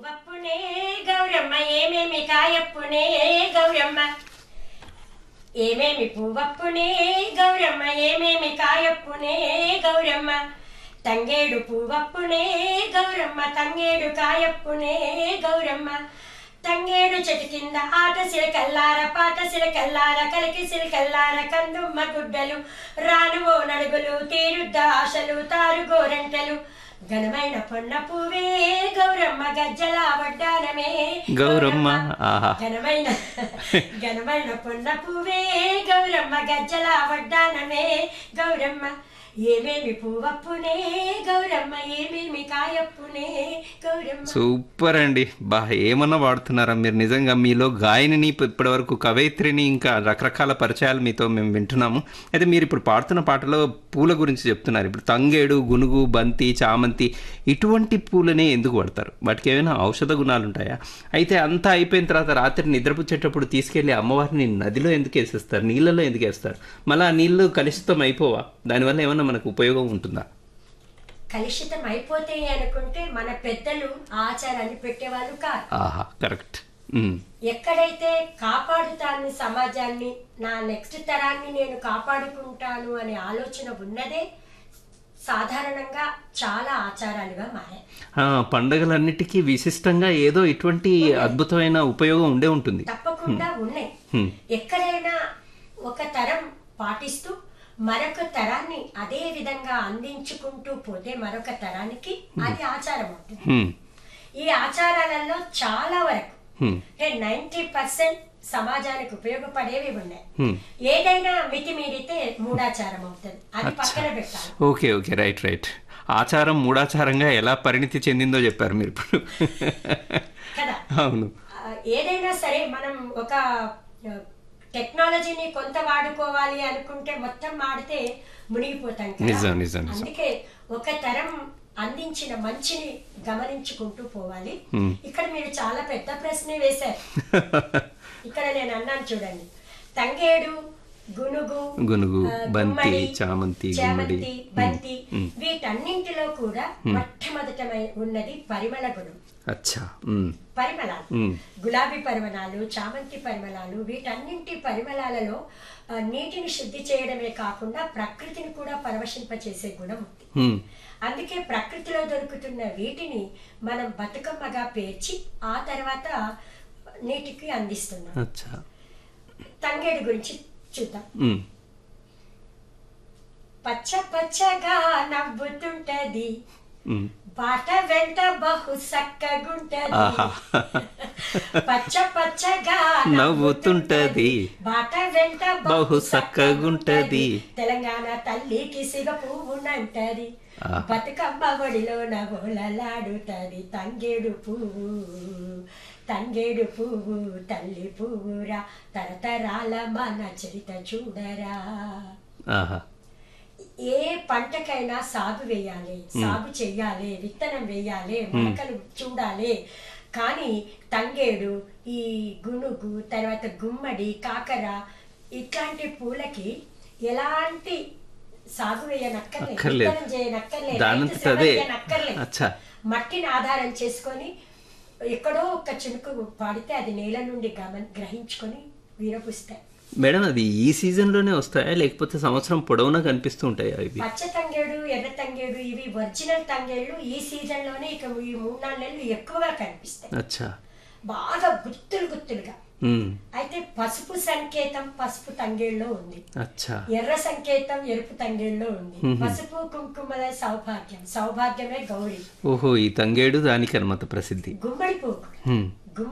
పువ్వప్పునే గౌరమ్మ ఏమేమి కాయప్పునే గౌరమ్మ ఏమేమి పువ్వప్పునే గౌరమ్మ ఏమేమి కాయప్పునే గౌరమ్మ తంగేడు పువ్వప్పునే గౌరమ్మ తంగేడు కాయప్పునే గౌరమ్మ తంగేడు చెట్టు కింద ఆట సిలకల్లార పాట సిలకల్లార కలికి సిలకల్లార కందుమ్మ గుడ్డలు రానువో నడుగులు తీరుద్ద ఆశలు తారు గోరంటలు ఘనమైన పొన్న పువ్వే గౌరమ్మ గజ్జల వడ్డానమే గౌరమ్మ ఆహా ఘనమైన ఘనమైన పొన్న పువ్వే గౌరమ్మ గజ్జల వడ్డానమే గౌరమ్మ ఏమేమి పువ్వప్పునే గౌరమ్మ ఏమేమి కాయప్పునే గౌరమ్మ సూపర్ అండి బా ఏమన్నా వాడుతున్నారా మీరు నిజంగా మీలో గాయనిని ఇప్పటి వరకు కవయిత్రిని ఇంకా రకరకాల పరిచయాలు మీతో మేము వింటున్నాము అయితే మీరు ఇప్పుడు పాడుతున్న పాటలో పూల గురించి చెప్తున్నారు ఇప్పుడు తంగేడు గునుగు బంతి చామంతి ఇటువంటి పూలనే ఎందుకు వాడతారు వాటికి ఏమైనా ఔషధ గుణాలు ఉంటాయా అయితే అంతా అయిపోయిన తర్వాత రాత్రి నిద్రపుచ్చేటప్పుడు తీసుకెళ్లి అమ్మవారిని నదిలో ఎందుకు వేసేస్తారు నీళ్ళలో ఎందుకు వేస్తారు మళ్ళీ ఆ నీళ్ళు కలుషితం అయిపోవా దానివల్ల ఏమైనా మనకు ఉపయోగం ఉంటుందా కలుషితం అయిపోతాయి అనుకుంటే మన పెద్దలు ఆచారాన్ని పెట్టేవాళ్ళు కాదు ఆహా కరెక్ట్ ఉమ్. ఎక్కడైతే కాపాడుతాను సమాజాన్ని నా నెక్స్ట్ తరాన్ని నేను కాపాడుకుంటాను అనే ఆలోచన ఉన్నదే సాధారణంగా చాలా ఆచారాలుగా మారాయి ఆ, పండగలన్నిటికీ విశిష్టంగా ఏదో ఇటువంటి అద్భుతమైన ఉపయోగం ఉండే ఉంటుంది తప్పకుండా ఉన్నాయి హ్మ్. ఎక్కడైనా ఒక తరం పాటిస్తూ మరొక తరాన్ని అదే విధంగా అందించుకుంటూ పోతే మరొక తరానికి అది ఆచారం అవుతుంది హ్మ్. ఈ ఆచారాలలో చాలా వరకు హ్మ్. అంటే నైంటీ పర్సెంట్ సమాజానికి ఉపయోగపడేవి ఉన్నాయి హ్మ్. ఏదైనా మితిమీరితే మూడాచారం అవుతుంది అది పక్కన పెట్టాలి ఓకే ఓకే రైట్ రైట్ ఆచారం మూడాచారంగా ఎలా పరిణితి చెందిందో చెప్పారు మీరు ఇప్పుడు కదా అవును ఆ, ఏదైనా సరే మనం ఒక ఆ, టెక్నాలజీని కొంత వాడుకోవాలి అనుకుంటే మొత్తం వాడితే మునిగిపోతాం కదా. నిజం, నిజం, నిజం. అందుకే ఒక తరం అందించిన మంచిని గమనించుకుంటూ పోవాలి Hmm. ఇక్కడ మీరు చాలా పెద్ద ప్రశ్నే వేశారు ఇక్కడ నేను అన్నాను చూడండి తంగేడు గునుగు గునుగు, ఆ, బంతి, గుమ్మడి, చామంతి, చామంతి గుమ్మడి. బంతి Hmm. వీటన్నింటిలో కూడా మొట్టమొదటమై ఉన్నది పరిమళ గుణం అచ్చా ఉమ్. పరిమళాలు ఉమ్. గులాబీ పరిమళాలు చామంతి పరిమళాలు వీటన్నింటి పరిమళాలలో ఆ, నీటిని శుద్ధి చేయడమే కాకుండా ప్రకృతిని కూడా పరవశింపచేసే గుణం ఉంది హ్మ్. అందుకే ప్రకృతిలో దొరుకుతున్న వీటిని మనం బతుకమ్మగా పేర్చి ఆ తర్వాత నీటికి అందిస్తున్నాం అచ్చా తంగేడు గురించి చూద్దాం ఉమ్. పచ్చ పచ్చగా నవ్వుతుంటది ఉమ్. బాట వెంట బహు సక్కగుంటది ఆహా. పచ్చ పచ్చగా నవ్వుతుంటది. బాట వెంట బహు సక్కగుంటది. తెలంగాణ తల్లికి సిగ పువ్వునంటది ఆహా. బతుకమ్మ ఒడిలో నవ్వులలాడుతది తంగేడు పువ్వు తంగేడు పువ్వు తల్లి పువ్వురా తరతరాల మన చరిత చూడరా ఆహా ఏ పంటకైనా సాగు వేయాలి సాగు చెయ్యాలి విత్తనం వేయాలి మొలకలు చూడాలి కానీ తంగేడు ఈ గునుగు తర్వాత గుమ్మడి కాకర ఇట్లాంటి పూలకి ఎలాంటి సాగు వేయనక్కర్లేదు అక్కర్లేదు. విత్తనం చేయనక్కర్లేదు దానంతట రైతు శ్రమ అదే. చేయనక్కర్లేదు. అచ్చా. మట్టిని ఆధారం చేసుకొని ఎక్కడో ఒక చినుకు పాడితే అది నేల నుండి గమన గ్రహించుకొని వీరపుస్తాయి మేడం అది ఈ సీజన్లోనే వస్తాయా లేకపోతే సంవత్సరం పొడవునా కనిపిస్తూ ఉంటాయా ఇవి పచ్చ తంగేడు ఎర్ర తంగేడు ఇవి ఒరిజినల్ తంగేళ్ళు ఈ సీజన్ లోనే ఇక ఈ మూడు నాలుగు నెలలు ఎక్కువగా కనిపిస్తాయి అచ్చా బాగా గుత్తులు గుత్తులుగా ఉమ్. అయితే పసుపు సంకేతం పసుపు తంగేళ్ళలో ఉంది అచ్చా ఎర్ర సంకేతం ఎరుపు తంగేళ్ళలో ఉంది పసుపు కుంకుమల సౌభాగ్యం సౌభాగ్యమే గౌరీ ఓహో ఈ తంగేడు దానికి అనమాట ప్రసిద్ధి గుమ్మడి పువ్వు కూడా. హ్మ్.